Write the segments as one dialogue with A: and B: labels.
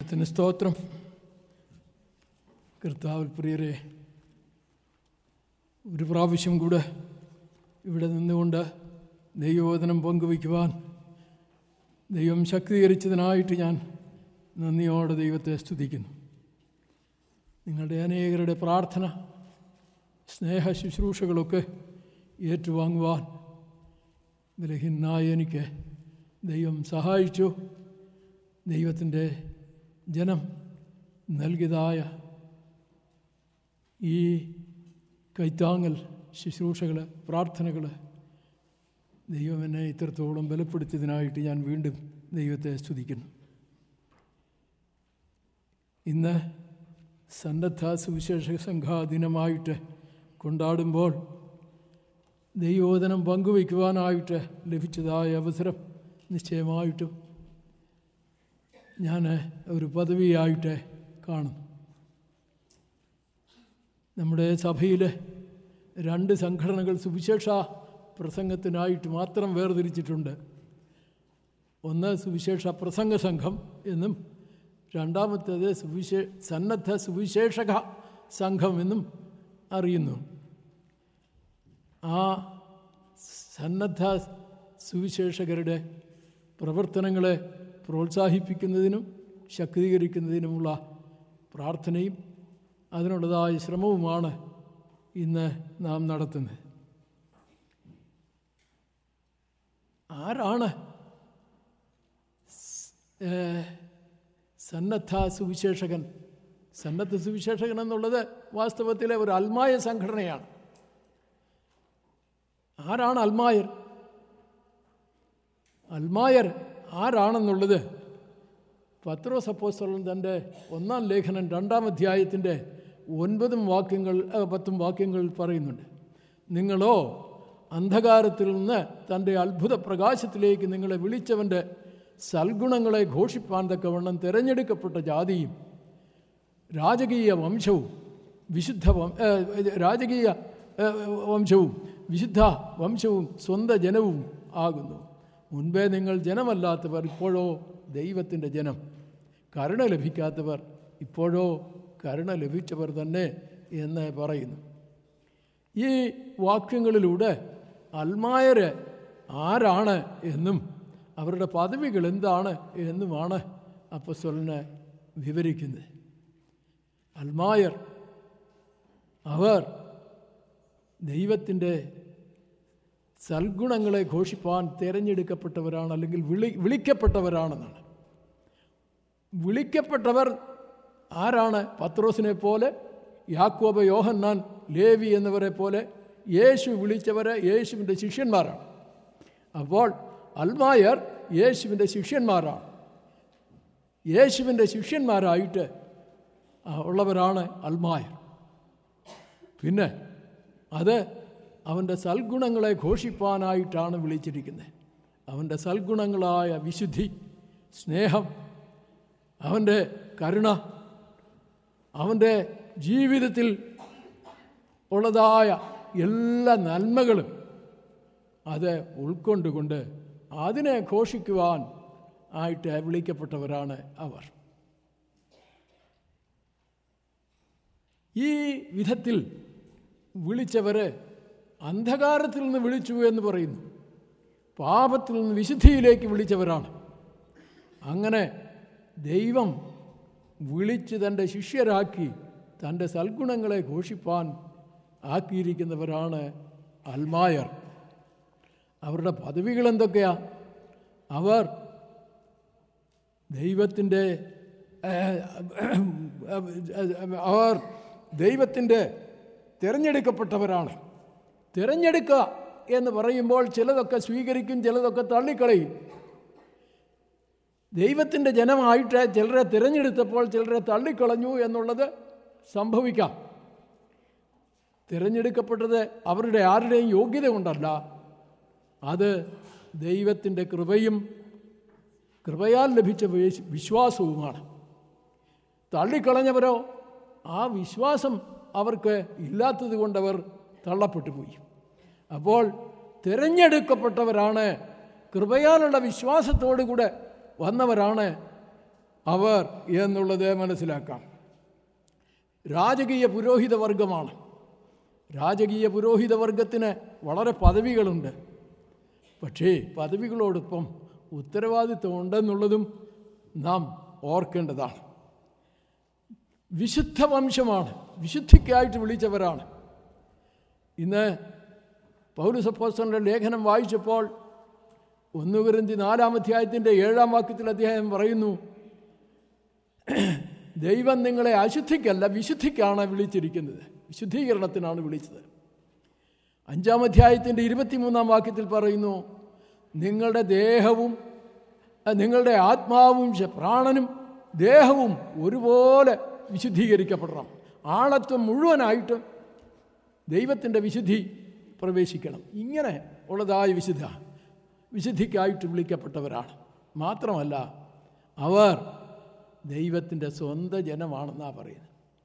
A: ദൈവത്തിന് സ്തോത്രം കർത്താവിൽ പ്രിയരെ ഒരു പ്രാവശ്യം കൂടെ ഇവിടെ നിന്നുകൊണ്ട് ദൈവവചനം പങ്കുവയ്ക്കുവാൻ ദൈവം ശക്തീകരിച്ചതിനായിട്ട് ഞാൻ നന്ദിയോടെ ദൈവത്തെ സ്തുതിക്കുന്നു നിങ്ങളുടെ അനേകരുടെ പ്രാർത്ഥന സ്നേഹ ശുശ്രൂഷകളൊക്കെ ഏറ്റുവാങ്ങുവാൻ ബലഹീനായ എനിക്ക് ദൈവം സഹായിച്ചു ദൈവത്തിൻ്റെ ജനം നൽകിയതായ ഈ കൈത്താങ്ങൽ ശുശ്രൂഷകൾ പ്രാർത്ഥനകൾ ദൈവം എന്നെ ഇത്രത്തോളം ബലപ്പെടുത്തിയതിനായിട്ട് ഞാൻ വീണ്ടും ദൈവത്തെ സ്തുതിക്കുന്നു ഇന്ന് സന്നദ്ധ സുവിശേഷ സംഘാദിനമായിട്ട് കൊണ്ടാടുമ്പോൾ ദൈവോധനം പങ്കുവയ്ക്കുവാനായിട്ട് ലഭിച്ചതായ അവസരം നിശ്ചയമായിട്ടും ഞാൻ ഒരു പദവിയായിട്ട് കാണുന്നു നമ്മുടെ സഭയിൽ രണ്ട് സംഘടനകൾ സുവിശേഷ പ്രസംഗത്തിനായിട്ട് മാത്രം വേർതിരിച്ചിട്ടുണ്ട് ഒന്ന് സുവിശേഷ പ്രസംഗ സംഘം എന്നും രണ്ടാമത്തേത് സുവിശേ സന്നദ്ധ സുവിശേഷക സംഘം എന്നും അറിയുന്നു ആ സന്നദ്ധ സുവിശേഷകരുടെ പ്രവർത്തനങ്ങളെ പ്രോത്സാഹിപ്പിക്കുന്നതിനും ശക്തീകരിക്കുന്നതിനുമുള്ള പ്രാർത്ഥനയും അതിനുള്ളതായ ശ്രമവുമാണ് ഇന്ന് നാം നടത്തുന്നത് ആരാണ് സന്നദ്ധ സുവിശേഷകൻ സന്നദ്ധ സുവിശേഷകൻ എന്നുള്ളത് വാസ്തവത്തിലെ ഒരു അൽമായ സംഘടനയാണ് ആരാണ് അൽമായർ അൽമായർ ആരാണെന്നുള്ളത് പത്രോസ് അപ്പോസ്തലൻ തൻ്റെ ഒന്നാം ലേഖനം രണ്ടാം അധ്യായത്തിൻ്റെ ഒൻപതും വാക്യങ്ങൾ പത്തും വാക്യങ്ങൾ പറയുന്നുണ്ട് നിങ്ങളോ അന്ധകാരത്തിൽ നിന്ന് തൻ്റെ അത്ഭുത പ്രകാശത്തിലേക്ക് നിങ്ങളെ വിളിച്ചവൻ്റെ സൽഗുണങ്ങളെ ഘോഷിപ്പാൻ തക്കവണ്ണം തിരഞ്ഞെടുക്കപ്പെട്ട ജാതിയും രാജകീയ വംശവും വിശുദ്ധ രാജകീയ വംശവും വിശുദ്ധ വംശവും സ്വന്ത ജനവും ആകുന്നു മുൻപേ നിങ്ങൾ ജനമല്ലാത്തവർ ഇപ്പോഴോ ദൈവത്തിൻ്റെ ജനം കരുണ ലഭിക്കാത്തവർ ഇപ്പോഴോ കരുണ ലഭിച്ചവർ തന്നെ എന്ന് പറയുന്നു ഈ വാക്യങ്ങളിലൂടെ അൽമായര് ആരാണ് എന്നും അവരുടെ പദവികൾ എന്താണ് എന്നുമാണ് അപ്പസ്വലിനെ വിവരിക്കുന്നത് അൽമായർ അവർ ദൈവത്തിൻ്റെ സൽഗുണങ്ങളെ ഘോഷിപ്പാൻ തിരഞ്ഞെടുക്കപ്പെട്ടവരാണ് അല്ലെങ്കിൽ വിളി വിളിക്കപ്പെട്ടവരാണെന്നാണ് വിളിക്കപ്പെട്ടവർ ആരാണ് പത്രോസിനെ പോലെ യാക്കോബ യോഹന്നാൻ ലേവി എന്നിവരെ പോലെ യേശു വിളിച്ചവരെ യേശുവിൻ്റെ ശിഷ്യന്മാരാണ് അപ്പോൾ അൽമായർ യേശുവിൻ്റെ ശിഷ്യന്മാരാണ് യേശുവിൻ്റെ ശിഷ്യന്മാരായിട്ട് ഉള്ളവരാണ് അൽമായർ പിന്നെ അത് അവൻ്റെ സൽഗുണങ്ങളെ ഘോഷിപ്പാനായിട്ടാണ് വിളിച്ചിരിക്കുന്നത് അവൻ്റെ സൽഗുണങ്ങളായ വിശുദ്ധി സ്നേഹം അവൻ്റെ കരുണ അവൻ്റെ ജീവിതത്തിൽ ഉള്ളതായ എല്ലാ നന്മകളും അത് ഉൾക്കൊണ്ടുകൊണ്ട് അതിനെ ഘോഷിക്കുവാൻ ആയിട്ട് വിളിക്കപ്പെട്ടവരാണ് അവർ ഈ വിധത്തിൽ വിളിച്ചവരെ അന്ധകാരത്തിൽ നിന്ന് വിളിച്ചു എന്ന് പറയുന്നു പാപത്തിൽ നിന്ന് വിശുദ്ധിയിലേക്ക് വിളിച്ചവരാണ് അങ്ങനെ ദൈവം വിളിച്ച് തൻ്റെ ശിഷ്യരാക്കി തൻ്റെ സൽഗുണങ്ങളെ ഘോഷിപ്പാൻ ആക്കിയിരിക്കുന്നവരാണ് അൽമായർ അവരുടെ പദവികൾ എന്തൊക്കെയാ അവർ ദൈവത്തിൻ്റെ അവർ ദൈവത്തിൻ്റെ തിരഞ്ഞെടുക്കപ്പെട്ടവരാണ് തിരഞ്ഞെടുക്കുക എന്ന് പറയുമ്പോൾ ചിലതൊക്കെ സ്വീകരിക്കും ചിലതൊക്കെ തള്ളിക്കളയും ദൈവത്തിൻ്റെ ജനമായിട്ട് ചിലരെ തിരഞ്ഞെടുത്തപ്പോൾ ചിലരെ തള്ളിക്കളഞ്ഞു എന്നുള്ളത് സംഭവിക്കാം തിരഞ്ഞെടുക്കപ്പെട്ടത് അവരുടെ ആരുടെയും യോഗ്യത കൊണ്ടല്ല അത് ദൈവത്തിൻ്റെ കൃപയും കൃപയാൽ ലഭിച്ച വിശ്വാസവുമാണ് തള്ളിക്കളഞ്ഞവരോ ആ വിശ്വാസം അവർക്ക് ഇല്ലാത്തത് കൊണ്ടവർ തള്ളപ്പെട്ടു പോയി അപ്പോൾ തിരഞ്ഞെടുക്കപ്പെട്ടവരാണ് കൃപയാലുള്ള വിശ്വാസത്തോടു കൂടെ വന്നവരാണ് അവർ എന്നുള്ളത് മനസ്സിലാക്കാം രാജകീയ പുരോഹിത വർഗമാണ് രാജകീയ പുരോഹിത വർഗത്തിന് വളരെ പദവികളുണ്ട് പക്ഷേ പദവികളോടൊപ്പം ഉത്തരവാദിത്വം ഉണ്ടെന്നുള്ളതും നാം ഓർക്കേണ്ടതാണ് വിശുദ്ധ വംശമാണ് വിശുദ്ധിക്കായിട്ട് വിളിച്ചവരാണ് ഇന്ന് പൗരസപ്പോസ്റ്ററിൻ്റെ ലേഖനം വായിച്ചപ്പോൾ ഒന്നുകുരന്തി നാലാം അധ്യായത്തിൻ്റെ ഏഴാം വാക്യത്തിൽ അദ്ദേഹം പറയുന്നു ദൈവം നിങ്ങളെ അശുദ്ധിക്കല്ല വിശുദ്ധിക്കാണ് വിളിച്ചിരിക്കുന്നത് വിശുദ്ധീകരണത്തിനാണ് വിളിച്ചത് അഞ്ചാം അധ്യായത്തിൻ്റെ ഇരുപത്തിമൂന്നാം വാക്യത്തിൽ പറയുന്നു നിങ്ങളുടെ ദേഹവും അഹ് നിങ്ങളുടെ ആത്മാവും ശ- പ്രാണനും ദേഹവും ഒരുപോലെ വിശുദ്ധീകരിക്കപ്പെടണം ആളത്വം മുഴുവനായിട്ട് ദൈവത്തിൻ്റെ വിശുദ്ധി പ്രവേശിക്കണം ഇങ്ങനെ ഉള്ളതായ വിശുദ്ധ വിശുദ്ധിക്കായിട്ട് വിളിക്കപ്പെട്ടവരാണ് മാത്രമല്ല അവർ ദൈവത്തിൻ്റെ സ്വന്തം ജനമാണെന്നാണ് പറയുന്നത്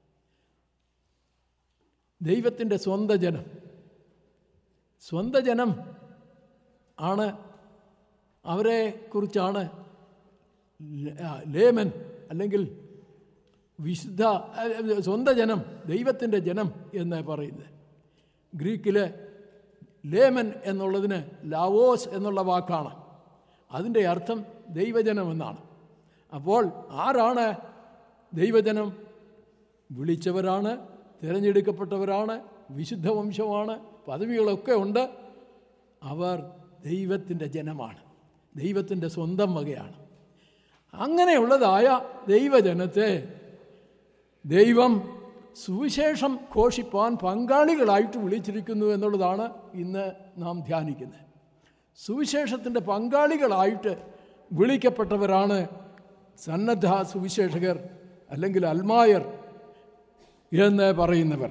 A: ദൈവത്തിൻ്റെ സ്വന്തം ജനം സ്വന്തം ജനം ആണ് അവരെ കുറിച്ചാണ് ല- ആ, ലേമൻ അല്ലെങ്കിൽ വിശുദ്ധ അഹ് സ്വന്തം ജനം ദൈവത്തിൻ്റെ ജനം എന്ന് പറയുന്നത് ഗ്രീക്കിൽ ലേമൻ എന്നുള്ളതിന് ലാവോസ് എന്നുള്ള വാക്കാണ് അതിൻ്റെ അർത്ഥം ദൈവജനം എന്നാണ് അപ്പോൾ ആരാണ് ദൈവജനം വിളിച്ചവരാണ് തിരഞ്ഞെടുക്കപ്പെട്ടവരാണ് വിശുദ്ധ വംശമാണ് പദവികളൊക്കെ ഉണ്ട് അവർ ദൈവത്തിൻ്റെ ജനമാണ് ദൈവത്തിൻ്റെ സ്വന്തം വകയാണ് അങ്ങനെയുള്ളതായ ദൈവജനത്തെ ദൈവം സുവിശേഷം ഘോഷിപ്പാൻ പങ്കാളികളായിട്ട് വിളിച്ചിരിക്കുന്നു എന്നുള്ളതാണ് ഇന്ന് നാം ധ്യാനിക്കുന്നത് സുവിശേഷത്തിൻ്റെ പങ്കാളികളായിട്ട് വിളിക്കപ്പെട്ടവരാണ് സന്നദ്ധ സുവിശേഷകർ അല്ലെങ്കിൽ അൽമായർ എന്ന് പറയുന്നവർ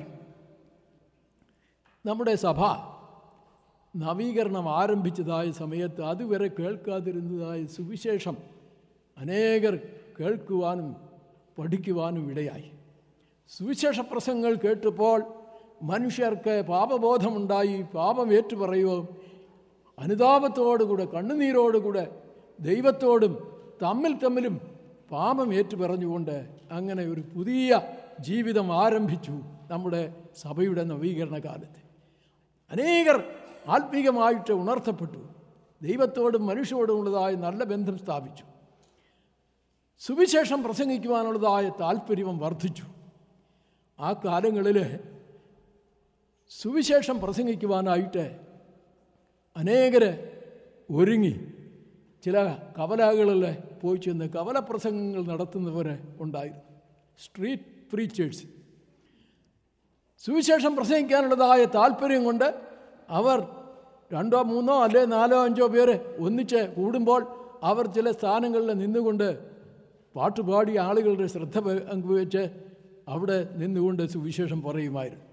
A: നമ്മുടെ സഭ നവീകരണം ആരംഭിച്ചതായ സമയത്ത് അതുവരെ കേൾക്കാതിരുന്നതായ സുവിശേഷം അനേകർ കേൾക്കുവാനും പഠിക്കുവാനും ഇടയായി സുവിശേഷ പ്രസംഗങ്ങൾ കേട്ടപ്പോൾ മനുഷ്യർക്ക് പാപബോധമുണ്ടായി പാപം ഏറ്റുപറയുകയും അനുതാപത്തോടുകൂടെ കണ്ണുനീരോടുകൂടെ ദൈവത്തോടും തമ്മിൽ തമ്മിലും പാപം ഏറ്റുപറഞ്ഞുകൊണ്ട് അങ്ങനെ ഒരു പുതിയ ജീവിതം ആരംഭിച്ചു നമ്മുടെ സഭയുടെ നവീകരണ കാലത്ത് അനേകർ ആത്മീകമായിട്ട് ഉണർത്തപ്പെട്ടു ദൈവത്തോടും മനുഷ്യരോടുമുള്ളതായ നല്ല ബന്ധം സ്ഥാപിച്ചു സുവിശേഷം പ്രസംഗിക്കുവാനുള്ളതായ താല്പര്യം വർദ്ധിച്ചു ആ കാലങ്ങളിൽ സുവിശേഷം പ്രസംഗിക്കുവാനായിട്ട് അനേകർ ഒരുങ്ങി ചില കവലകളിൽ പോയി ചെന്ന് കവലപ്രസംഗങ്ങൾ നടത്തുന്നവർ ഉണ്ടായിരുന്നു സ്ട്രീറ്റ് പ്രീച്ചേഴ്സ് സുവിശേഷം പ്രസംഗിക്കാനുള്ളതായ താല്പര്യം കൊണ്ട് അവർ രണ്ടോ മൂന്നോ അല്ലെ നാലോ അഞ്ചോ പേര് ഒന്നിച്ച് കൂടുമ്പോൾ അവർ ചില സ്ഥാനങ്ങളിൽ നിന്നുകൊണ്ട് പാട്ടുപാടി ആളുകളുടെ ശ്രദ്ധ പങ്കുവെച്ച് അവിടെ നിന്നുകൊണ്ട് സുവിശേഷം പറയുമായിരുന്നു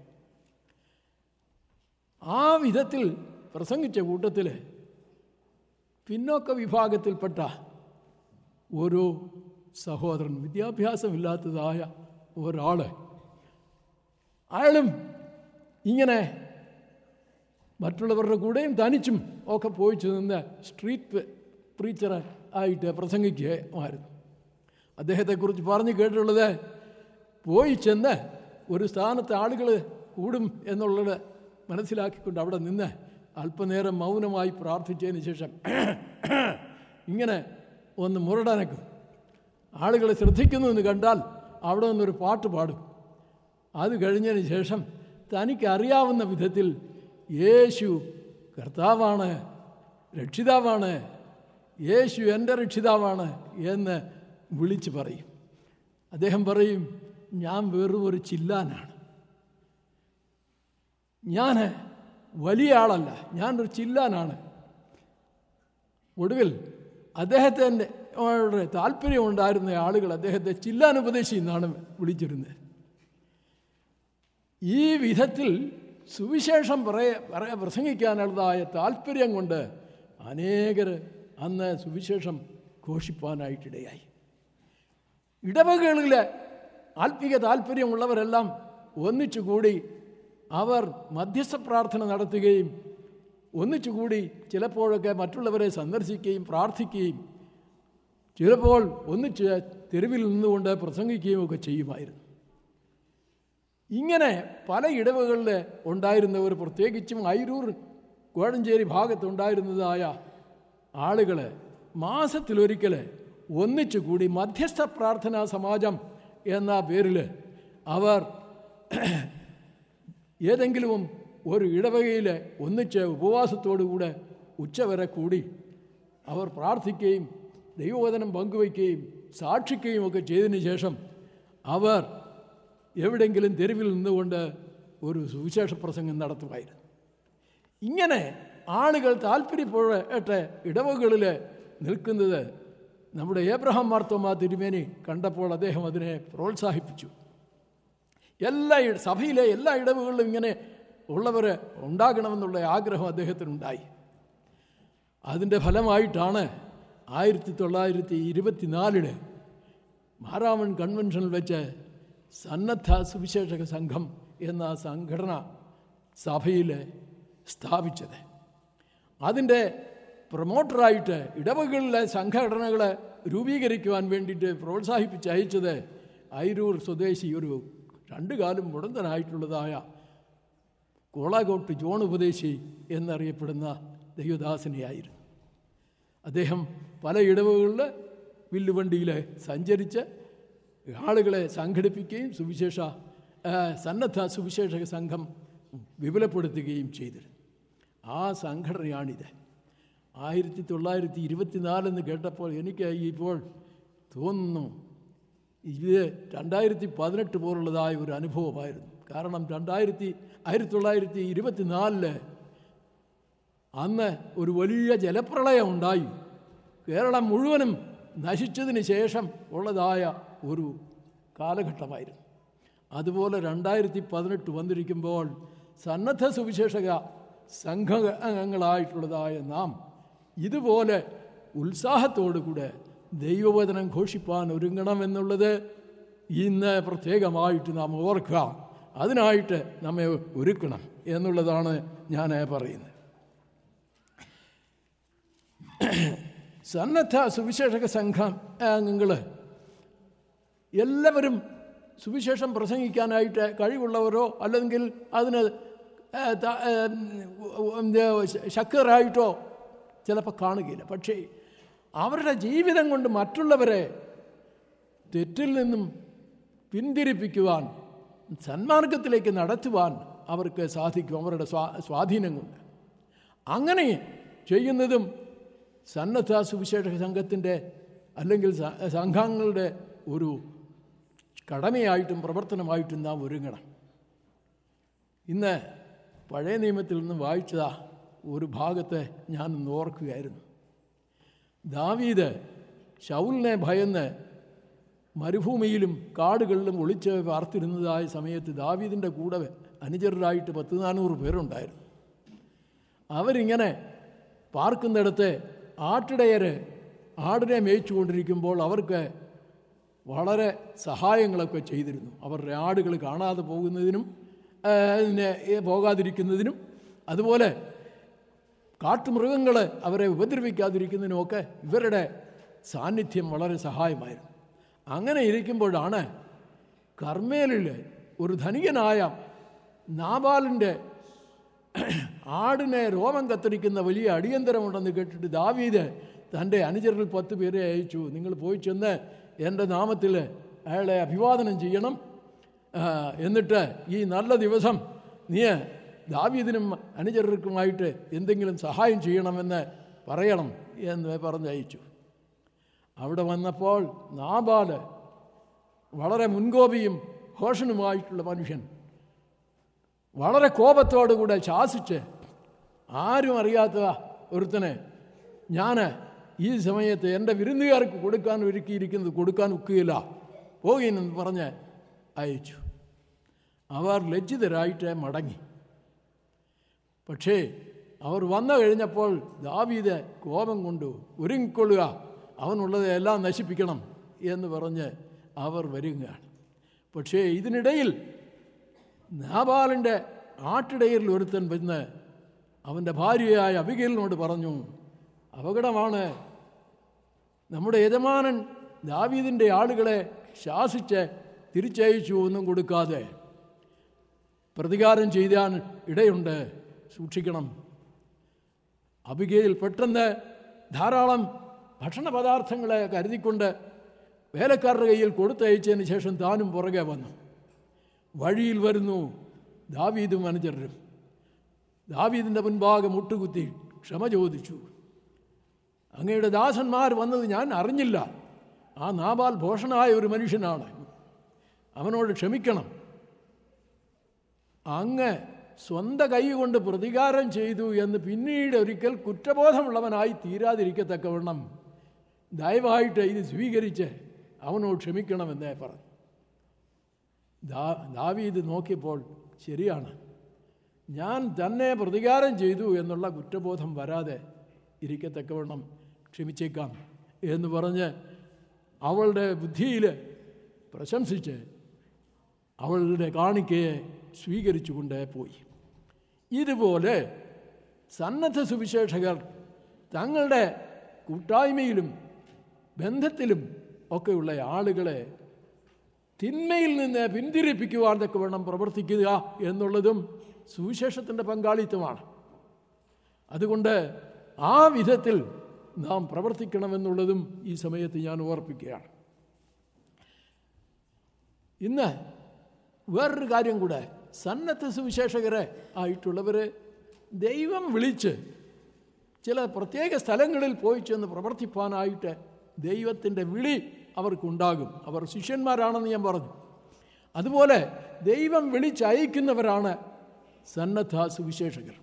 A: ആ വിധത്തിൽ പ്രസംഗിച്ച കൂട്ടത്തിൽ പിന്നോക്ക വിഭാഗത്തിൽപ്പെട്ട ഒരു സഹോദരൻ വിദ്യാഭ്യാസമില്ലാത്തതായ ഒരാൾ അയാളും ഇങ്ങനെ മറ്റുള്ളവരുടെ കൂടെയും തനിച്ചും ഒക്കെ പോയിച്ചു നിന്ന് സ്ട്രീറ്റ് പ്രീച്ചർ ആയിട്ട് പ്രസംഗിക്കുകയായിരുന്നു അദ്ദേഹത്തെക്കുറിച്ച് പറഞ്ഞു കേട്ടിട്ടുള്ളത് പോയി ചെന്ന് ഒരു സ്ഥാനത്ത് ആളുകൾ കൂടും എന്നുള്ളത് മനസ്സിലാക്കിക്കൊണ്ട് അവിടെ നിന്ന് അല്പനേരം മൗനമായി പ്രാർത്ഥിച്ചതിന് ശേഷം ഇങ്ങനെ ഒന്ന് മുരടനക്കും ആളുകളെ ശ്രദ്ധിക്കുന്നു എന്ന് കണ്ടാൽ അവിടെ നിന്നൊരു പാട്ട് പാടും അത് കഴിഞ്ഞതിന് ശേഷം തനിക്ക് അറിയാവുന്ന വിധത്തിൽ യേശു കർത്താവാണ് രക്ഷിതാവാണ് യേശു എൻ്റെ രക്ഷിതാവാണ് എന്ന് വിളിച്ച് പറയും അദ്ദേഹം പറയും ഞാൻ വെറും ഒരു ചില്ലാനാണ് ഞാൻ വലിയ ആളല്ല ഞാനൊരു ചില്ലാനാണ് ഒടുവിൽ അദ്ദേഹത്തിൻ്റെ താല്പര്യമുണ്ടായിരുന്ന ആളുകൾ അദ്ദേഹത്തെ ചില്ലാൻ ഉപദേശി എന്നാണ് വിളിച്ചിരുന്നത് ഈ വിധത്തിൽ സുവിശേഷം പറയ പറയ പ്രസംഗിക്കാനുള്ളതായ താല്പര്യം കൊണ്ട് അനേകർ അന്ന് സുവിശേഷം ഘോഷിപ്പാനായിട്ടിടയായി ഇടവകളിലെ ആത്മീക താല്പര്യമുള്ളവരെല്ലാം ഒന്നിച്ചുകൂടി അവർ മധ്യസ്ഥ പ്രാർത്ഥന നടത്തുകയും ഒന്നിച്ചുകൂടി ചിലപ്പോഴൊക്കെ മറ്റുള്ളവരെ സന്ദർശിക്കുകയും പ്രാർത്ഥിക്കുകയും ചിലപ്പോൾ ഒന്നിച്ച് തെരുവിൽ നിന്നുകൊണ്ട് പ്രസംഗിക്കുകയും ഒക്കെ ചെയ്യുമായിരുന്നു ഇങ്ങനെ പല ഇടവകളിൽ ഉണ്ടായിരുന്നവർ പ്രത്യേകിച്ചും ഐരൂർ കോഴഞ്ചേരി ഭാഗത്തുണ്ടായിരുന്നതായ ആളുകൾ മാസത്തിലൊരിക്കൽ ഒന്നിച്ചു കൂടി മധ്യസ്ഥ പ്രാർത്ഥനാ സമാജം എന്ന പേരിൽ അവർ ഏതെങ്കിലും ഒരു ഇടവകയിൽ ഒന്നിച്ച് ഉപവാസത്തോടുകൂടെ ഉച്ചവരെ കൂടി അവർ പ്രാർത്ഥിക്കുകയും ദൈവവചനം പങ്കുവയ്ക്കുകയും സാക്ഷിക്കുകയും ഒക്കെ ചെയ്തതിന് ശേഷം അവർ എവിടെയെങ്കിലും തെരുവിൽ നിന്നുകൊണ്ട് ഒരു സുവിശേഷ പ്രസംഗം നടത്തുമായിരുന്നു ഇങ്ങനെ ആളുകൾ താല്പര്യപ്പെട്ട് ഇടവകളിൽ നിൽക്കുന്നത് നമ്മുടെ ഏബ്രഹാം മാർത്തോമ തിരുമേനി കണ്ടപ്പോൾ അദ്ദേഹം അതിനെ പ്രോത്സാഹിപ്പിച്ചു എല്ലാ ഇ- സഭയിലെ എല്ലാ ഇടവുകളിലും ഇങ്ങനെ ഉള്ളവർ ഉണ്ടാകണമെന്നുള്ള ആഗ്രഹം അദ്ദേഹത്തിനുണ്ടായി അതിൻ്റെ ഫലമായിട്ടാണ് ആയിരത്തി തൊള്ളായിരത്തി ഇരുപത്തിനാലില് മാരാമൺ കൺവെൻഷനിൽ വെച്ച് സന്നദ്ധ സുവിശേഷക സംഘം എന്ന സംഘടന സഭയിൽ സ്ഥാപിച്ചത് അതിൻ്റെ പ്രൊമോട്ടറായിട്ട് ഇടവകളിലെ സംഘടനകളെ രൂപീകരിക്കുവാൻ വേണ്ടിയിട്ട് പ്രോത്സാഹിപ്പിച്ച് അയച്ചത് ഐരൂർ സ്വദേശി ഒരു രണ്ടു കാലം മുടന്തനായിട്ടുള്ളതായ കോളാകോട്ട് ജോൺ ഉപദേശി എന്നറിയപ്പെടുന്ന ദൈവദാസനെയായിരുന്നു അദ്ദേഹം പല ഇടവുകളിൽ വില്ലുവണ്ടിയിൽ സഞ്ചരിച്ച് ആളുകളെ സംഘടിപ്പിക്കുകയും സുവിശേഷ ആ, സന്നദ്ധ സുവിശേഷക സംഘം വിപുലപ്പെടുത്തുകയും ചെയ്തിരുന്നു ആ സംഘടനയാണിത് ആയിരത്തി തൊള്ളായിരത്തി ഇരുപത്തിനാലെന്ന് കേട്ടപ്പോൾ എനിക്ക് ഇപ്പോൾ തോന്നുന്നു ഇത് രണ്ടായിരത്തി പതിനെട്ട് പോലുള്ളതായ ഒരു അനുഭവമായിരുന്നു കാരണം രണ്ടായിരത്തി ആയിരത്തി തൊള്ളായിരത്തി ഇരുപത്തിനാലില് അന്ന് ഒരു വലിയ ജലപ്രളയം ഉണ്ടായി കേരളം മുഴുവനും നശിച്ചതിന് ശേഷം ഉള്ളതായ ഒരു കാലഘട്ടമായിരുന്നു അതുപോലെ രണ്ടായിരത്തി പതിനെട്ട് വന്നിരിക്കുമ്പോൾ സന്നദ്ധ സുവിശേഷക സംഘ അംഗങ്ങളായിട്ടുള്ളതായ നാം ഇതുപോലെ ഉത്സാഹത്തോടുകൂടെ ദൈവവചനം ഘോഷിപ്പാൻ ഒരുങ്ങണമെന്നുള്ളത് ഇന്ന് പ്രത്യേകമായിട്ട് നാം ഓർക്കുക അതിനായിട്ട് നമ്മെ ഒരുക്കണം എന്നുള്ളതാണ് ഞാൻ പറയുന്നത് സന്നദ്ധ സുവിശേഷക സംഘം അംഗങ്ങൾ എല്ലാവരും സുവിശേഷം പ്രസംഗിക്കാനായിട്ട് കഴിവുള്ളവരോ അല്ലെങ്കിൽ അതിന് ഏ, ത- ഏ, ഉം, ഇത് ശക്തരായിട്ടോ ചിലപ്പോൾ കാണുകയില്ല പക്ഷേ അവരുടെ ജീവിതം കൊണ്ട് മറ്റുള്ളവരെ തെറ്റിൽ നിന്നും പിന്തിരിപ്പിക്കുവാൻ സന്മാർഗത്തിലേക്ക് നടത്തുവാൻ അവർക്ക് സാധിക്കും അവരുടെ സ്വാ സ്വാധീനം കൊണ്ട് അങ്ങനെ ചെയ്യുന്നതും സന്നദ്ധ സുവിശേഷ സംഘത്തിൻ്റെ അല്ലെങ്കിൽ സ- സംഘങ്ങളുടെ ഒരു കടമയായിട്ടും പ്രവർത്തനമായിട്ടും നാം ഒരുങ്ങണം ഇന്ന് പഴയ നിയമത്തിൽ നിന്ന് വായിച്ച ഒരു ഭാഗത്തെ ഞാൻ ഒന്ന് ഓർക്കുകയായിരുന്നു ദാവീദ് ശൗലിനെ ഭയന്ന് മരുഭൂമിയിലും കാടുകളിലും ഒളിച്ച് പാർത്തിരുന്നതായ സമയത്ത് ദാവീദിൻ്റെ കൂടെ അനുചരരായിട്ട് പത്ത് നാനൂറ് പേരുണ്ടായിരുന്നു അവരിങ്ങനെ പാർക്കുന്നിടത്ത് ആട്ടിടയർ ആടിനെ മേയിച്ചു കൊണ്ടിരിക്കുമ്പോൾ അവർക്ക് വളരെ സഹായങ്ങളൊക്കെ ചെയ്തിരുന്നു അവരുടെ ആടുകൾ കാണാതെ പോകുന്നതിനും ആ, അതിനെ ഏ, പോകാതിരിക്കുന്നതിനും അതുപോലെ കാട്ടുമൃഗങ്ങൾ അവരെ ഉപദ്രവിക്കാതിരിക്കുന്നതിനുമൊക്കെ ഇവരുടെ സാന്നിധ്യം വളരെ സഹായമായിരുന്നു അങ്ങനെ ഇരിക്കുമ്പോഴാണ് കർമ്മേലിൽ ഒരു ധനികനായ നാബാലിൻ്റെ ആടിനെ രോമം കത്തിരിക്കുന്ന വലിയ അടിയന്തരമുണ്ടെന്ന് കേട്ടിട്ട് ദാവീദ് തൻ്റെ അനുചരിൽ പത്ത് പേരെ അയച്ചു നിങ്ങൾ പോയി ചെന്ന് എൻ്റെ നാമത്തിൽ അയാളെ അഭിവാദനം ചെയ്യണം ആ, എന്നിട്ട് ഈ നല്ല ദിവസം നീ ദാവീദിനും അനുചരർക്കുമായിട്ട് എന്തെങ്കിലും സഹായം ചെയ്യണമെന്ന് പറയണം എന്ന് പറഞ്ഞയച്ചു അവിടെ വന്നപ്പോൾ നാബാല് വളരെ മുൻകോപിയും ഘോഷനുമായിട്ടുള്ള മനുഷ്യൻ വളരെ കോപത്തോടുകൂടെ ശാസിച്ച് ആരും അറിയാത്ത ഒരുത്തനെ ഞാൻ ഈ സമയത്ത് എൻ്റെ വിരുന്നുകാർക്ക് കൊടുക്കാൻ ഒരുക്കിയിരിക്കുന്നത് കൊടുക്കാൻ ഒക്കുകയില്ല പോകുകയെന്ന് പറഞ്ഞ് അയച്ചു അവർ ലജ്ജിതരായിട്ട് മടങ്ങി പക്ഷേ അവർ വന്നു കഴിഞ്ഞപ്പോൾ ദാവീദ് കോപം കൊണ്ടു ഒരുങ്ങിക്കൊള്ളുക അവനുള്ളത് എല്ലാം നശിപ്പിക്കണം എന്ന് പറഞ്ഞ് അവർ വരികയാണ് പക്ഷേ ഇതിനിടയിൽ നാബാലിൻ്റെ ആട്ടിടയിൽ ഒരുത്തൻ വന്ന് അവൻ്റെ ഭാര്യയായ അബിഗേലിനോട് പറഞ്ഞു അപകടമാണ് നമ്മുടെ യജമാനൻ ദാവീദിൻ്റെ ആളുകളെ ശാസിച്ച് തിരിച്ചയച്ചു ഒന്നും കൊടുക്കാതെ പ്രതികാരം ചെയ്യാൻ ഇടയുണ്ട് സൂക്ഷിക്കണം അബികയിൽ പെട്ടെന്ന് ധാരാളം ഭക്ഷണ പദാർത്ഥങ്ങളെ കരുതിക്കൊണ്ട് വേലക്കാരുടെ കയ്യിൽ കൊടുത്തയച്ചതിന് ശേഷം താനും പുറകെ വന്നു വഴിയിൽ വരുന്നു ദാവീദും അനുചരരും ദാവീദിൻ്റെ മുൻപാകെ മുട്ടുകുത്തി ക്ഷമ ചോദിച്ചു അങ്ങയുടെ ദാസന്മാർ വന്നത് ഞാൻ അറിഞ്ഞില്ല ആ നാബാൽ ഭോഷനായ ഒരു മനുഷ്യനാണ് അവനോട് ക്ഷമിക്കണം അങ്ങ് സ്വന്തം കൈ കൊണ്ട് പ്രതികാരം ചെയ്തു എന്ന് പിന്നീട് ഒരിക്കൽ കുറ്റബോധമുള്ളവനായി തീരാതിരിക്കത്തക്കവണ്ണം ദയവായിട്ട് ഇത് സ്വീകരിച്ച് അവനോട് ക്ഷമിക്കണമെന്നേ പറഞ്ഞു ദാ ദാവീദ് നോക്കിയപ്പോൾ ശരിയാണ് ഞാൻ തന്നെ പ്രതികാരം ചെയ്തു എന്നുള്ള കുറ്റബോധം വരാതെ ഇരിക്കത്തക്കവണ്ണം ക്ഷമിച്ചേക്കാം എന്ന് പറഞ്ഞ് അവളുടെ ബുദ്ധിയിൽ പ്രശംസിച്ച് അവളുടെ കാണിക്കയെ സ്വീകരിച്ചുകൊണ്ട് പോയി ഇതുപോലെ സന്നദ്ധ സുവിശേഷകർ തങ്ങളുടെ കൂട്ടായ്മയിലും ബന്ധത്തിലും ഒക്കെയുള്ള ആളുകളെ തിന്മയിൽ നിന്ന് പിന്തിരിപ്പിക്കുവാൻ തക്ക വേണം പ്രവർത്തിക്കുക എന്നുള്ളതും സുവിശേഷത്തിൻ്റെ പങ്കാളിത്തമാണ് അതുകൊണ്ട് ആ വിധത്തിൽ നാം പ്രവർത്തിക്കണമെന്നുള്ളതും ഈ സമയത്ത് ഞാൻ ഓർപ്പിക്കുകയാണ് ഇന്ന് വേറൊരു കാര്യം കൂടെ സന്നദ്ധ സുവിശേഷകരെ ആയിട്ടുള്ളവർ ദൈവം വിളിച്ച് ചില പ്രത്യേക സ്ഥലങ്ങളിൽ പോയി ചെന്ന് പ്രവർത്തിപ്പാനായിട്ട് ദൈവത്തിൻ്റെ വിളി അവർക്കുണ്ടാകും അവർ ശിഷ്യന്മാരാണെന്ന് ഞാൻ പറഞ്ഞു അതുപോലെ ദൈവം വിളിച്ചയക്കുന്നവരാണ് സന്നദ്ധ സുവിശേഷകർ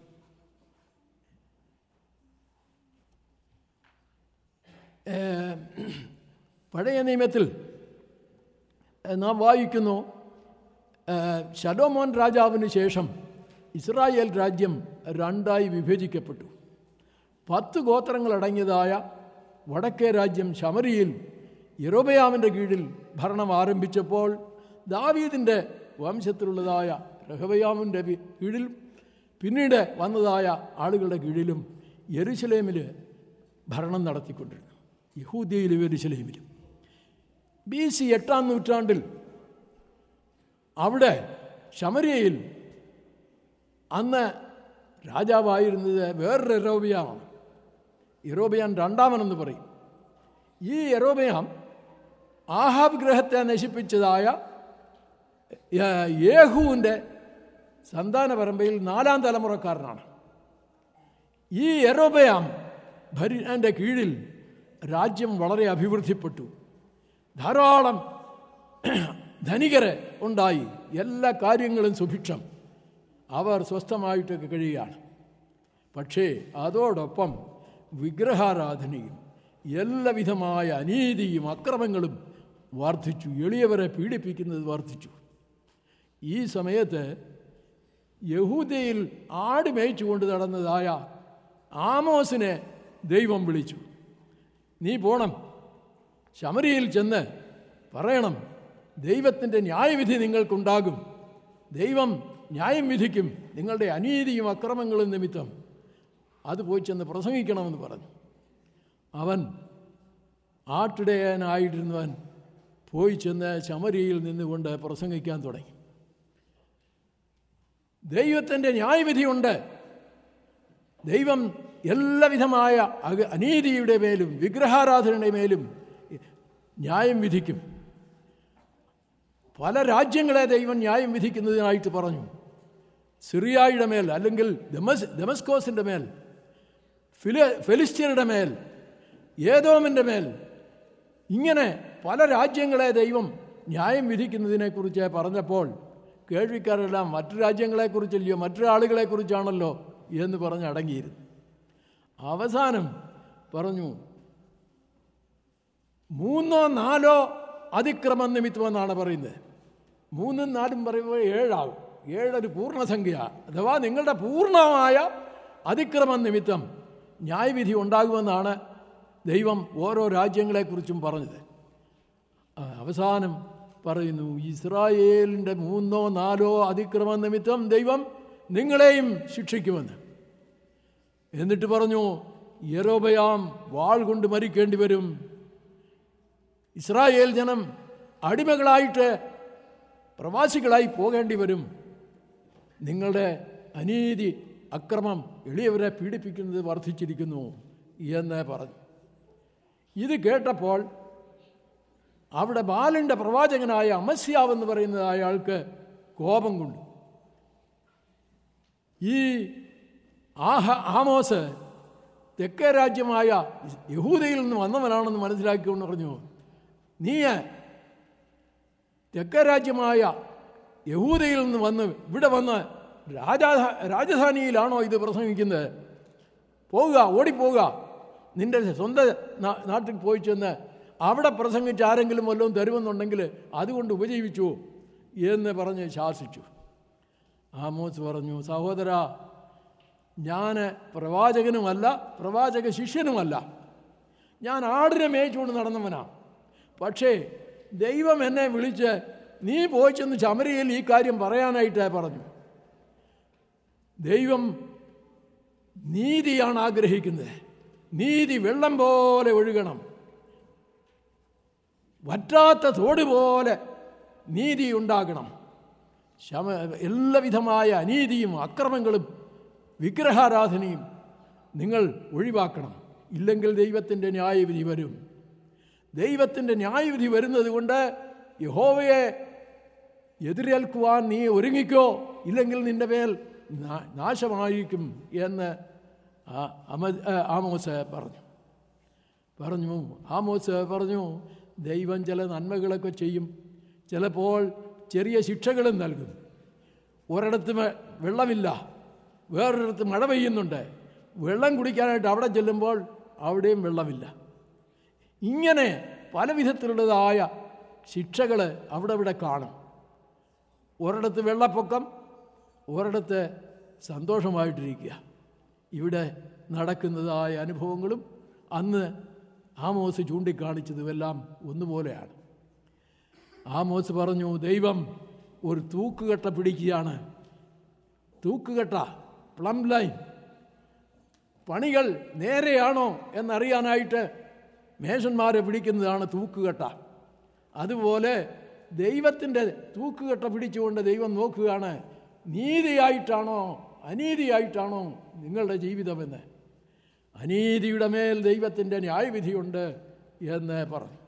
A: ഏഹ്, പഴയ നിയമത്തിൽ ഏഹ്, നാം വായിക്കുന്നു ഏഹ്, ശലോമോൻ രാജാവിന് ശേഷം ഇസ്രായേൽ രാജ്യം രണ്ടായി വിഭജിക്കപ്പെട്ടു പത്ത് ഗോത്രങ്ങളടങ്ങിയതായ വടക്കേ രാജ്യം ശമരിയിൽ യറോബയാമിൻ്റെ കീഴിൽ ഭരണം ആരംഭിച്ചപ്പോൾ ദാവീദിൻ്റെ വംശത്തിലുള്ളതായ രഹബയാമിൻ്റെ വി- കീഴിൽ പിന്നീട് വന്നതായ ആളുകളുടെ കീഴിലും യെരുശലേമിൽ ഭരണം നടത്തിക്കൊണ്ടിരുന്നു യഹൂദിയയിലും യെരുശലേമിലും ബി സി എട്ടാം നൂറ്റാണ്ടിൽ അവിടെ ശമരിയയിൽ അന്ന് രാജാവായിരുന്നത് വേറൊരു എറോബിയാമാണ് യറോബിയാൻ രണ്ടാമനെന്ന് പറയും ഈ യറോബിയാം ആഹാബ് ഗ്രഹത്തെ നശിപ്പിച്ചതായ ഏ- യേഹുവിൻ്റെ സന്താന പരമ്പരയിൽ നാലാം തലമുറക്കാരനാണ് ഈ യറോബയാം ഭരിൻ്റെ കീഴിൽ രാജ്യം വളരെ അഭിവൃദ്ധിപ്പെട്ടു ധാരാളം ധനികരെ ഉണ്ടായി എല്ലാ കാര്യങ്ങളും സുഭിക്ഷം അവർ സ്വസ്ഥമായിട്ടൊക്കെ കഴിയുകയാണ് പക്ഷേ അതോടൊപ്പം വിഗ്രഹാരാധനയും എല്ലാവിധമായ അനീതിയും അക്രമങ്ങളും വർദ്ധിച്ചു എളിയവരെ പീഡിപ്പിക്കുന്നത് വർദ്ധിച്ചു ഈ സമയത്ത് യഹൂദയിൽ ആട് മേയിച്ചുകൊണ്ട് നടന്നതായ ആമോസിനെ ദൈവം വിളിച്ചു നീ പോണം ശമരിയിൽ ചെന്ന് പറയണം ദൈവത്തിൻ്റെ ന്യായവിധി നിങ്ങൾക്കുണ്ടാകും ദൈവം ന്യായം വിധിക്കും നിങ്ങളുടെ അനീതിയും അക്രമങ്ങളും നിമിത്തം അത് പോയി ചെന്ന് പ്രസംഗിക്കണമെന്ന് പറഞ്ഞു അവൻ ആട്ടിടയനായിരുന്നവൻ പോയി ചെന്ന് ശമരിയിൽ നിന്നുകൊണ്ട് പ്രസംഗിക്കാൻ തുടങ്ങി ദൈവത്തിൻ്റെ ന്യായവിധിയുണ്ട് ദൈവം എല്ലാവിധമായ അക- അനീതിയുടെ മേലും വിഗ്രഹാരാധനയുടെ മേലും ന്യായം വിധിക്കും പല രാജ്യങ്ങളെ ദൈവം ന്യായം വിധിക്കുന്നതിനായിട്ട് പറഞ്ഞു സിറിയായുടെ മേൽ അല്ലെങ്കിൽ ദമസ് ദമസ്കോസിൻ്റെ മേൽ ഫില ഫെലിസ്ത്യരുടെ മേൽ ഏതോമിൻ്റെ മേൽ ഇങ്ങനെ പല രാജ്യങ്ങളെ ദൈവം ന്യായം വിധിക്കുന്നതിനെക്കുറിച്ച് പറഞ്ഞപ്പോൾ കേൾവിക്കാരെല്ലാം മറ്റു രാജ്യങ്ങളെക്കുറിച്ചല്ലയോ മറ്റു ആളുകളെക്കുറിച്ചാണല്ലോ എന്ന് പറഞ്ഞ് അടങ്ങിയിരുന്നു അവസാനം പറഞ്ഞു മൂന്നോ നാലോ അതിക്രമ നിമിത്തമെന്നാണ് പറയുന്നത് മൂന്നും നാലും പറയുമ്പോൾ ഏഴാവും ഏഴൊരു പൂർണ്ണസംഖ്യ അഥവാ നിങ്ങളുടെ പൂർണ്ണമായ അതിക്രമ നിമിത്തം ന്യായവിധി ഉണ്ടാകുമെന്നാണ് ദൈവം ഓരോ രാജ്യങ്ങളെക്കുറിച്ചും പറഞ്ഞത് ആ, അവസാനം പറയുന്നു ഇസ്രായേലിൻ്റെ മൂന്നോ നാലോ അതിക്രമ നിമിത്തം ദൈവം നിങ്ങളെയും ശിക്ഷിക്കുമെന്ന് എന്നിട്ട് പറഞ്ഞു യരോബയാം വാൾ കൊണ്ട് മരിക്കേണ്ടി വരും ഇസ്രായേൽ ജനം അടിമകളായിട്ട് പ്രവാസികളായി പോകേണ്ടി വരും നിങ്ങളുടെ അനീതി അക്രമം എളിയവരെ പീഡിപ്പിക്കുന്നത് വർദ്ധിച്ചിരിക്കുന്നു എന്ന് പറഞ്ഞു ഇത് കേട്ടപ്പോൾ അവിടെ ബാലൻ്റെ പ്രവാചകനായ അമസ്യാവ് എന്ന് പറയുന്ന അയാൾക്ക് കോപം കൊണ്ടു ഈ ആഹ ആമോസ് തെക്കേ രാജ്യമായ യഹൂദയിൽ നിന്ന് വന്നവനാണെന്ന് മനസ്സിലാക്കിക്കൊണ്ട് പറഞ്ഞു നീ തെക്കേ രാജ്യമായ യഹൂദയിൽ നിന്ന് വന്ന് ഇവിടെ വന്ന് രാജാ രാജധാനിയിലാണോ ഇത് പ്രസംഗിക്കുന്നത് പോവുക ഓടിപ്പോവുക നിന്റെ സ്വന്തം നാ- നാട്ടിൽ പോയി ചെന്ന് അവിടെ പ്രസംഗിച്ച് ആരെങ്കിലും വല്ലതും തരുമെന്നുണ്ടെങ്കിൽ അതുകൊണ്ട് ഉപജീവിച്ചു എന്ന് പറഞ്ഞ് ശാസിച്ചു ആമോസ് പറഞ്ഞു സഹോദര ഞാൻ പ്രവാചകനുമല്ല പ്രവാചക ശിഷ്യനുമല്ല ഞാൻ ആടിനെ മേയിച്ചുകൊണ്ട് നടന്നവനാണ് പക്ഷേ ദൈവം എന്നെ വിളിച്ച് നീ പോയി ചെന്ന് ശമരിയിൽ ഈ കാര്യം പറയാനായിട്ട് പറഞ്ഞു ദൈവം നീതിയാണ് ആഗ്രഹിക്കുന്നത് നീതി വെള്ളം പോലെ ഒഴുകണം വറ്റാത്ത തോട് പോലെ നീതി ഉണ്ടാകണം ശമ എല്ലാവിധമായ അനീതിയും അക്രമങ്ങളും വിഗ്രഹാരാധനയും നിങ്ങൾ ഒഴിവാക്കണം ഇല്ലെങ്കിൽ ദൈവത്തിൻ്റെ ന്യായവിധി വരും ദൈവത്തിൻ്റെ ന്യായവിധി വരുന്നത് കൊണ്ട് യഹോവയെ എതിരേൽക്കുവാൻ നീ ഒരുങ്ങിക്കോ ഇല്ലെങ്കിൽ നിന്റെ മേൽ നാ- നാശമായിരിക്കും എന്ന് ആ- അമ- ആ, ആമോസ് പറഞ്ഞു പറഞ്ഞു ആമോസ് പറഞ്ഞു ദൈവം ചില നന്മകളൊക്കെ ചെയ്യും ചിലപ്പോൾ ചെറിയ ശിക്ഷകളും നൽകും ഒരിടത്ത് വെ- വെള്ളമില്ല വേറൊരിടത്ത് മഴ പെയ്യുന്നുണ്ട് വെള്ളം കുടിക്കാനായിട്ട് അവിടെ ചെല്ലുമ്പോൾ അവിടെയും വെള്ളമില്ല ഇങ്ങനെ പല വിധത്തിലുള്ളതായ ശിക്ഷകൾ അവിടെ ഇവിടെ കാണും ഒരിടത്ത് വെള്ളപ്പൊക്കം ഒരിടത്ത് സന്തോഷമായിട്ടിരിക്കുക ഇവിടെ നടക്കുന്നതായ അനുഭവങ്ങളും അന്ന് ആമോസ് ചൂണ്ടിക്കാണിച്ചതുമെല്ലാം ഒന്നുപോലെയാണ് ആമോസ് പറഞ്ഞു ദൈവം ഒരു തൂക്കുകെട്ട പിടിക്കുകയാണ് തൂക്കുകെട്ട പ്ലം ലൈൻ പണികൾ നേരെയാണോ എന്നറിയാനായിട്ട് മേഷന്മാരെ പിടിക്കുന്നതാണ് തൂക്കുകെട്ട അതുപോലെ ദൈവത്തിൻ്റെ തൂക്കുകെട്ട പിടിച്ചുകൊണ്ട് ദൈവം നോക്കുകയാണ് നീതിയായിട്ടാണോ അനീതിയായിട്ടാണോ നിങ്ങളുടെ ജീവിതമെന്ന് അനീതിയുടെ മേൽ ദൈവത്തിൻ്റെ ന്യായവിധിയുണ്ട് എന്ന് പറഞ്ഞു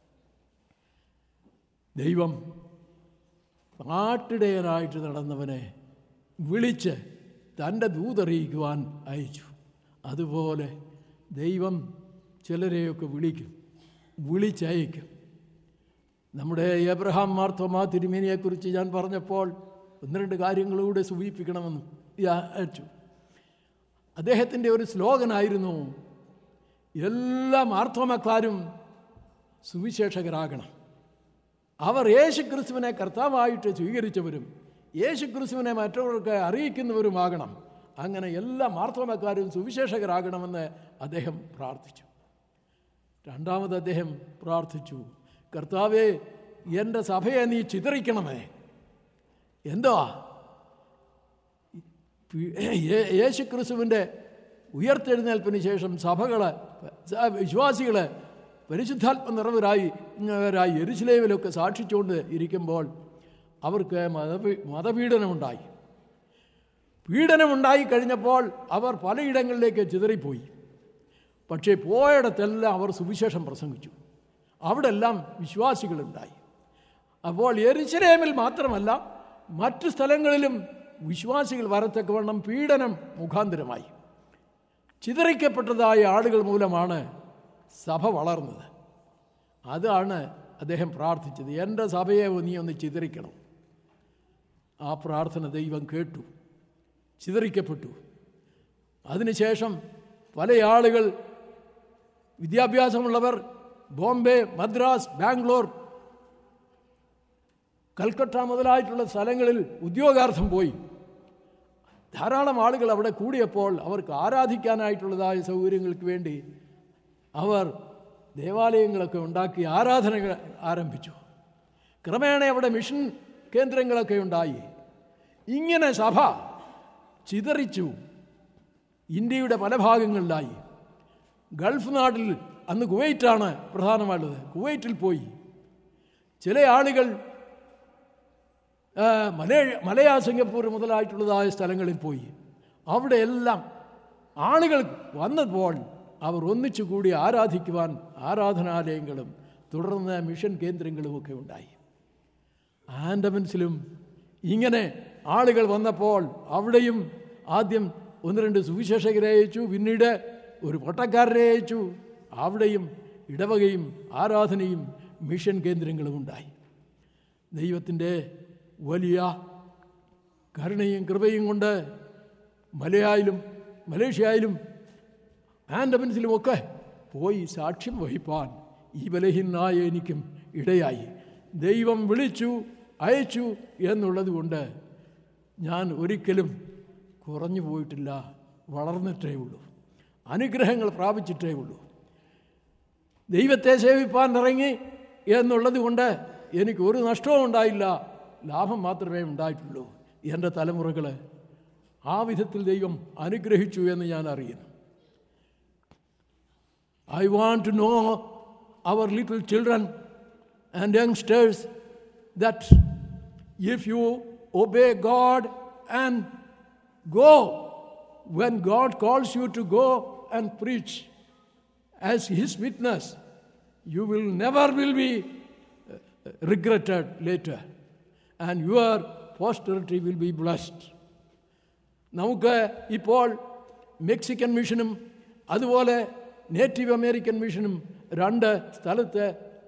A: ദൈവം നാട്ടിടയനായിട്ട് നടന്നവനെ വിളിച്ച് തൻ്റെ ദൂതറിയിക്കുവാൻ അയച്ചു അതുപോലെ ദൈവം ചിലരെയൊക്കെ വിളിക്കും വിളിച്ചയക്കും നമ്മുടെ എബ്രഹാം മാർത്തോമാ തിരുമേനിയെക്കുറിച്ച് ഞാൻ പറഞ്ഞപ്പോൾ ഒന്ന് രണ്ട് കാര്യങ്ങളൂടെ സൂചിപ്പിക്കണമെന്ന് വിചാരിച്ചു അദ്ദേഹത്തിൻ്റെ ഒരു സ്ലോഗനായിരുന്നു എല്ലാ മാർത്തോമക്കാരും സുവിശേഷകരാകണം അവർ യേശു ക്രിസ്തുവിനെ കർത്താവായിട്ട് സ്വീകരിച്ചവരും യേശു ക്രിസ്തുവിനെ മറ്റവർക്ക് അറിയിക്കുന്നവരുമാകണം അങ്ങനെ എല്ലാ മാർത്തോമക്കാരും സുവിശേഷകരാകണമെന്ന് അദ്ദേഹം പ്രാർത്ഥിച്ചു രണ്ടാമത് അദ്ദേഹം പ്രാർത്ഥിച്ചു കർത്താവേ എൻ്റെ സഭയെ നീ ചിതറിക്കണമേ എന്തോ യേശു ക്രിസ്തുവിൻ്റെ ഉയർത്തെഴുന്നേൽപ്പിന് ശേഷം സഭകൾ വിശ്വാസികൾ പരിശുദ്ധാത്മ നിറവരായി ായി എരുസലേമിലൊക്കെ സാക്ഷിച്ചുകൊണ്ട് ഇരിക്കുമ്പോൾ അവർക്ക് മതപീ മതപീഡനമുണ്ടായി പീഡനമുണ്ടായി കഴിഞ്ഞപ്പോൾ അവർ പലയിടങ്ങളിലേക്ക് ചിതറിപ്പോയി പക്ഷേ പോയിടത്തെല്ലാം അവർ സുവിശേഷം പ്രസംഗിച്ചു അവിടെ എല്ലാം വിശ്വാസികളുണ്ടായി അപ്പോൾ എരുസലേമിൽ മാത്രമല്ല മറ്റു സ്ഥലങ്ങളിലും വിശ്വാസികൾ വരത്തക്കവണ്ണം പീഡനം മുഖാന്തരമായി ചിതറിക്കപ്പെട്ടതായ ആളുകൾ മൂലമാണ് സഭ വളർന്നത് അതാണ് അദ്ദേഹം പ്രാർത്ഥിച്ചത് എൻ്റെ സഭയെ നീ ഒന്ന് ചിതറിക്കണം ആ പ്രാർത്ഥന ദൈവം കേട്ടു ചിതറിക്കപ്പെട്ടു അതിനുശേഷം പല ആളുകൾ വിദ്യാഭ്യാസമുള്ളവർ ബോംബെ മദ്രാസ് ബാംഗ്ലൂർ കൽക്കട്ട മുതലായിട്ടുള്ള സ്ഥലങ്ങളിൽ ഉദ്യോഗാർത്ഥം പോയി ധാരാളം ആളുകൾ അവിടെ കൂടിയപ്പോൾ അവർക്ക് ആരാധിക്കാനായിട്ടുള്ളതായ സൗകര്യങ്ങൾക്ക് വേണ്ടി അവർ ദേവാലയങ്ങളൊക്കെ ഉണ്ടാക്കി ആരാധനകൾ ആരംഭിച്ചു ക്രമേണ അവിടെ മിഷൻ കേന്ദ്രങ്ങളൊക്കെ ഉണ്ടായി ഇങ്ങനെ സഭ ചിതറിച്ചു ഇന്ത്യയുടെ പല ഭാഗങ്ങളിലായി ഗൾഫ് നാട്ടിൽ അന്ന് കുവൈറ്റാണ് പ്രധാനമായിട്ടുള്ളത് കുവൈറ്റിൽ പോയി ചില ആളുകൾ ആ, മലയ മലയാ സിംഗപ്പൂർ മുതലായിട്ടുള്ളതായ സ്ഥലങ്ങളിൽ പോയി അവിടെയെല്ലാം ആളുകൾ വന്നപ്പോൾ അവർ ഒന്നിച്ചു കൂടി ആരാധിക്കുവാൻ ആരാധനാലയങ്ങളും തുടർന്ന് മിഷൻ കേന്ദ്രങ്ങളുമൊക്കെ ഉണ്ടായി ആൻഡമൻസിലും ഇങ്ങനെ ആളുകൾ വന്നപ്പോൾ അവിടെയും ആദ്യം ഒന്ന് രണ്ട് സുവിശേഷകരെ അയച്ചു പിന്നീട് ഒരു പൊട്ടക്കാരനെ അയച്ചു അവിടെയും ഇടവകയും ആരാധനയും മിഷൻ കേന്ദ്രങ്ങളും ഉണ്ടായി ദൈവത്തിൻ്റെ വലിയ കരുണയും കൃപയും കൊണ്ട് മലയായാലും മലേഷ്യയിലും ആൻഡമൻസിലുമൊക്കെ പോയി സാക്ഷ്യം വഹിപ്പാൻ ഈ ബലഹീനായ എനിക്കും ഇടയായി ദൈവം വിളിച്ചു അയച്ചു എന്നുള്ളത് കൊണ്ട് ഞാൻ ഒരിക്കലും കുറഞ്ഞു പോയിട്ടില്ല വളർന്നിട്ടേ ഉള്ളൂ അനുഗ്രഹങ്ങൾ പ്രാപിച്ചിട്ടേ ഉള്ളൂ ദൈവത്തെ സേവിപ്പാൻ ഇറങ്ങി എന്നുള്ളത് കൊണ്ട് എനിക്ക് ഒരു നഷ്ടവും ഉണ്ടായില്ല ലാഭം മാത്രമേ ഉണ്ടായിട്ടുള്ളൂ എൻ്റെ തലമുറകൾ ആ വിധത്തിൽ ദൈവം അനുഗ്രഹിച്ചു എന്ന് ഞാൻ അറിയുന്നു I want to know our little children and youngsters that if you obey God and go when God calls you to go and preach as His witness, you will never will be uh, regretted later, and your posterity will be blessed. നമുക്ക് ഇപ്പോൾ Mexican മിഷനും അതുപോലെ native American മിഷനും രണ്ട് സ്ഥലത്ത്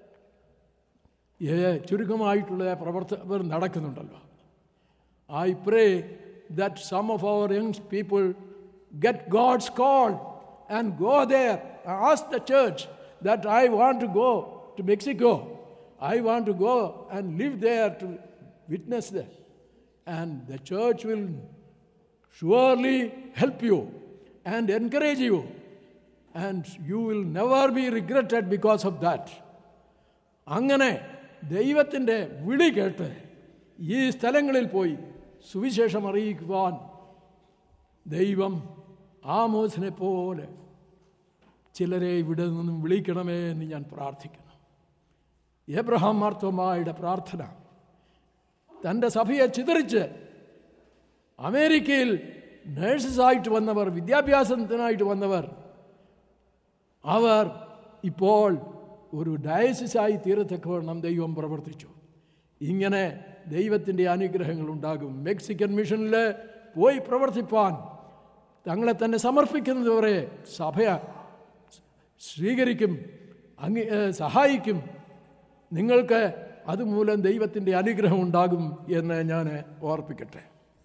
A: ഏ, ചുരുക്കമായിട്ടുള്ള പ്രവർത്തകർ നടക്കുന്നുണ്ടല്ലോ I pray that some of our young people get God's call and go there as the church that I want to go to Mexico I want to go and live there to witness the and the church will surely help you and encourage you, and you will never be regretted because of that. അങ്ങനെ ദൈവത്തിൻ്റെ വിളി കേട്ട് ഈ സ്ഥലങ്ങളിൽ പോയി സുവിശേഷം അറിയിക്കുവാൻ ദൈവം ആമോസിനെ പോലെ ചിലരെ ഇവിടെ നിന്നും വിളിക്കണമേ എന്ന് ഞാൻ പ്രാർത്ഥിക്കുന്നു എബ്രഹാം മാർത്തോമായുടെ പ്രാർത്ഥന തൻ്റെ സഭയെ ചിതറിച്ച് അമേരിക്കയിൽ നേഴ്സസായിട്ട് വന്നവർ വിദ്യാഭ്യാസത്തിനായിട്ട് വന്നവർ അവർ ഇപ്പോൾ ഒരു ഡയസിസായി തീരത്തക്കവണ്ണം ദൈവം പ്രവർത്തിച്ചു ഇങ്ങനെ ദൈവത്തിൻ്റെ അനുഗ്രഹങ്ങൾ ഉണ്ടാകും മെക്സിക്കൻ മിഷനിൽ പോയി പ്രവർത്തിപ്പാൻ തങ്ങളെ തന്നെ സമർപ്പിക്കുന്നതുവരെ സഭ സ്വീകരിക്കും അങ്ങ് ഏ, സഹായിക്കും നിങ്ങൾക്ക് അതുമൂലം ദൈവത്തിൻ്റെ അനുഗ്രഹം ഉണ്ടാകും എന്ന് ഞാൻ ഓർപ്പിക്കട്ടെ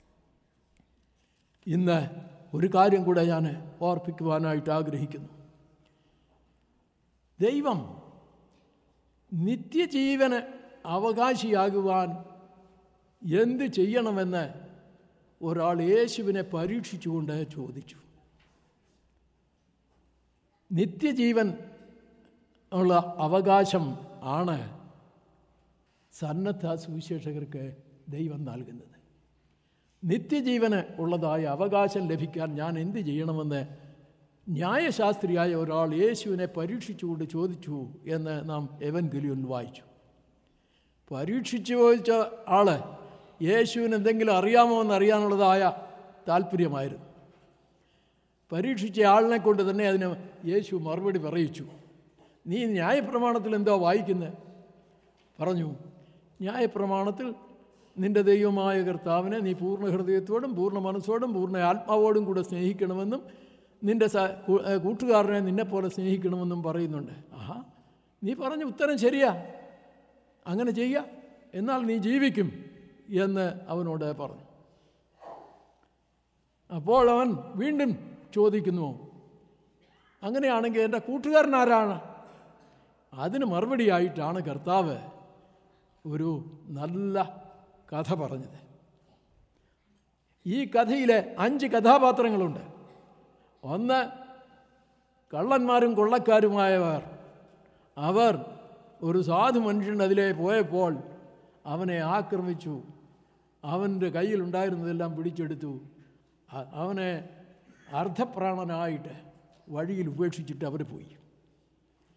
A: ഇന്ന് ഒരു കാര്യം കൂടെ ഞാൻ ഓർപ്പിക്കുവാനായിട്ട് ആഗ്രഹിക്കുന്നു ദൈവം നിത്യജീവന് അവകാശിയാകുവാൻ എന്ത് ചെയ്യണമെന്ന് ഒരാൾ യേശുവിനെ പരീക്ഷിച്ചുകൊണ്ട് ചോദിച്ചു നിത്യജീവൻ ഉള്ള അവകാശം ആണ് സന്നദ്ധ സുവിശേഷകർക്ക് ദൈവം നൽകുന്നത് നിത്യജീവന് ഉള്ളതായ അവകാശം ലഭിക്കാൻ ഞാൻ എന്ത് ചെയ്യണമെന്ന് ന്യായശാസ്ത്രിയായ ഒരാൾ യേശുവിനെ പരീക്ഷിച്ചുകൊണ്ട് ചോദിച്ചു എന്ന് നാം എവൻഗലിയോൻ വായിച്ചു പരീക്ഷിച്ചു ചോദിച്ച ആള് യേശുവിന് എന്തെങ്കിലും അറിയാമോ എന്ന് അറിയാനുള്ളതായ താല്പര്യമായിരുന്നു പരീക്ഷിച്ച ആളിനെ കൊണ്ട് തന്നെ അതിന് യേശു മറുപടി പറയിച്ചു നീ ന്യായപ്രമാണത്തിൽ എന്തോ വായിക്കുന്നത് പറഞ്ഞു ന്യായപ്രമാണത്തിൽ നിന്റെ ദൈവമായ കർത്താവിനെ നീ പൂർണ്ണ ഹൃദയത്തോടും പൂർണ്ണ മനസ്സോടും പൂർണ്ണ ആത്മാവോടും കൂടെ സ്നേഹിക്കണമെന്നും നിന്റെ സ കൂ- ഏ, കൂട്ടുകാരനെ നിന്നെപ്പോലെ സ്നേഹിക്കണമെന്നും പറയുന്നുണ്ട് ആഹാ നീ പറഞ്ഞ ഉത്തരം ശരിയാ അങ്ങനെ ചെയ്യുക എന്നാൽ നീ ജീവിക്കും എന്ന് അവനോട് പറഞ്ഞു അപ്പോൾ അവൻ വീണ്ടും ചോദിക്കുന്നു അങ്ങനെയാണെങ്കിൽ എൻ്റെ കൂട്ടുകാരൻ ആരാണ് അതിന് മറുപടിയായിട്ടാണ് കർത്താവ് ഒരു നല്ല കഥ പറഞ്ഞത് ഈ കഥയിലെ അഞ്ച് കഥാപാത്രങ്ങളുണ്ട് ഒന്ന് കള്ളന്മാരും കൊള്ളക്കാരുമായവർ അവർ ഒരു സാധു മനുഷ്യൻ അതിലെ പോയപ്പോൾ അവനെ ആക്രമിച്ചു അവൻ്റെ കയ്യിലുണ്ടായിരുന്നതെല്ലാം പിടിച്ചെടുത്തു അ- അവനെ അർദ്ധപ്രാണനായിട്ട് വഴിയിൽ ഉപേക്ഷിച്ചിട്ട് അവർ പോയി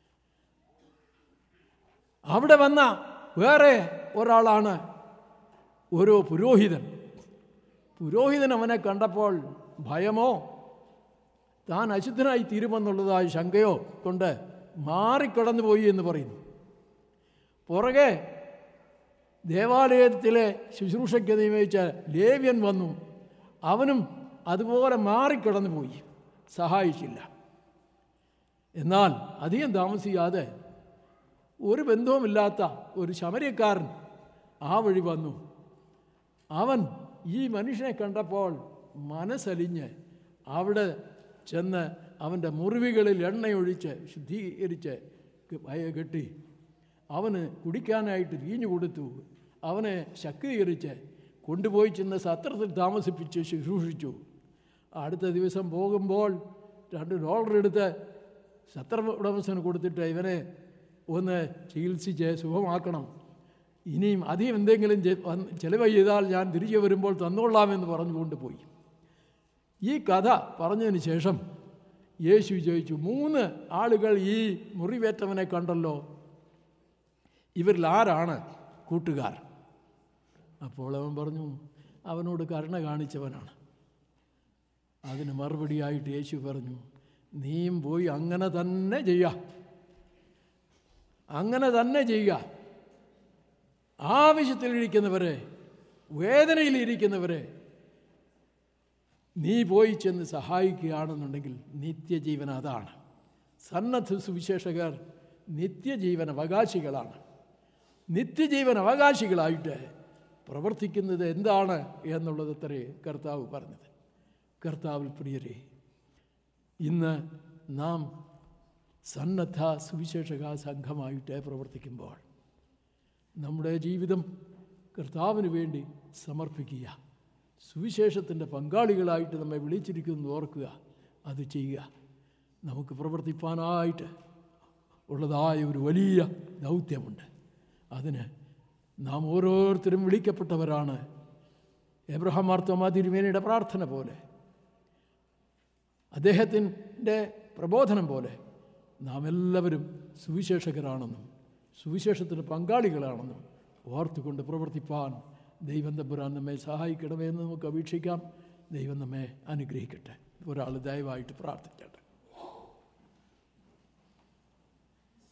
A: അവിടെ വന്ന വേറെ ഒരാളാണ് ഒരു പുരോഹിതൻ പുരോഹിതൻ അവനെ കണ്ടപ്പോൾ ഭയമോ താൻ അശുദ്ധനായി തീരുമെന്നുള്ളതായ ശങ്കയോ കൊണ്ട് മാറിക്കടന്നു പോയി എന്ന് പറയുന്നു പുറകെ ദേവാലയത്തിലെ ശുശ്രൂഷയ്ക്ക് നിയമിച്ച ലേവ്യൻ വന്നു അവനും അതുപോലെ മാറിക്കടന്നു പോയി സഹായിച്ചില്ല എന്നാൽ അധികം താമസിയാതെ ഒരു ബന്ധവുമില്ലാത്ത ഒരു ശമര്യക്കാരൻ ആ വഴി വന്നു അവൻ ഈ മനുഷ്യനെ കണ്ടപ്പോൾ മനസ്സലിഞ്ഞ് അവിടെ ചെന്ന് അവൻ്റെ മുറിവുകളിൽ എണ്ണയൊഴിച്ച് ശുദ്ധീകരിച്ച് വയ- കെട്ടി അവന് കുടിക്കാനായിട്ട് വീഞ്ഞു കൊടുത്തു അവനെ ശക്തീകരിച്ച് കൊണ്ടുപോയി ചെന്ന് സത്രത്തിൽ താമസിപ്പിച്ച് ശുശ്രൂഷിച്ചു അടുത്ത ദിവസം പോകുമ്പോൾ രണ്ട് ഡോളർ എടുത്ത് സത്ര ഉടമസ്ഥന് കൊടുത്തിട്ട് ഇവനെ ഒന്ന് ചികിത്സിച്ച് സുഖമാക്കണം ഇനിയും അധികം എന്തെങ്കിലും ചെ- വന്ന് ചെലവ് ചെയ്താൽ ഞാൻ തിരികെ വരുമ്പോൾ തന്നോളാമെന്ന് പറഞ്ഞുകൊണ്ട് പോയി ഈ കഥ പറഞ്ഞതിന് ശേഷം യേശു ചോദിച്ചു മൂന്ന് ആളുകൾ ഈ മുറിവേറ്റവനെ കണ്ടല്ലോ ഇവരിൽ ആരാണ് കൂട്ടുകാർ അപ്പോൾ അവൻ പറഞ്ഞു അവനോട് കരുണ കാണിച്ചവനാണ് അതിന് മറുപടിയായിട്ട് യേശു പറഞ്ഞു നീയും പോയി അങ്ങനെ തന്നെ ചെയ്യുക അങ്ങനെ തന്നെ ചെയ്യുക ആവശ്യത്തിലിരിക്കുന്നവരെ വേദനയിലിരിക്കുന്നവരെ നീ പോയി ചെന്ന് സഹായിക്കുകയാണെന്നുണ്ടെങ്കിൽ നിത്യജീവൻ അതാണ് സന്നദ്ധ സുവിശേഷകർ നിത്യജീവൻ അവകാശികളാണ് നിത്യജീവൻ അവകാശികളായിട്ട് പ്രവർത്തിക്കുന്നത് എന്താണ് എന്നുള്ളത് അത്രേ കർത്താവ് പറഞ്ഞത് കർത്താവിൽ പ്രിയരെ ഇന്ന് നാം സന്നദ്ധ സുവിശേഷക സംഘമായിട്ട് പ്രവർത്തിക്കുമ്പോൾ നമ്മുടെ ജീവിതം കർത്താവിന് വേണ്ടി സമർപ്പിക്കുക സുവിശേഷത്തിൻ്റെ പങ്കാളികളായിട്ട് നമ്മെ വിളിച്ചിരിക്കുന്നു ഓർക്കുക അത് ചെയ്യുക നമുക്ക് പ്രവർത്തിപ്പാനായിട്ട് ഉള്ളതായ ഒരു വലിയ ദൗത്യമുണ്ട് അതിന് നാം ഓരോരുത്തരും വിളിക്കപ്പെട്ടവരാണ് എബ്രഹാം മാർത്തോമാ തിരുമേനിയുടെ പ്രാർത്ഥന പോലെ അദ്ദേഹത്തിൻ്റെ പ്രബോധനം പോലെ നാം എല്ലാവരും സുവിശേഷകരാണെന്നും സുവിശേഷത്തിന് പങ്കാളികളാണെന്നും ഓർത്തുകൊണ്ട് പ്രവർത്തിപ്പാൻ ദൈവം തമ്പുരാൻ നമ്മെ സഹായിക്കണമെന്ന് നമുക്ക് അപേക്ഷിക്കാം ദൈവം നമ്മെ അനുഗ്രഹിക്കട്ടെ ഒരാൾ ദയവായിട്ട് പ്രാർത്ഥിക്കട്ടെ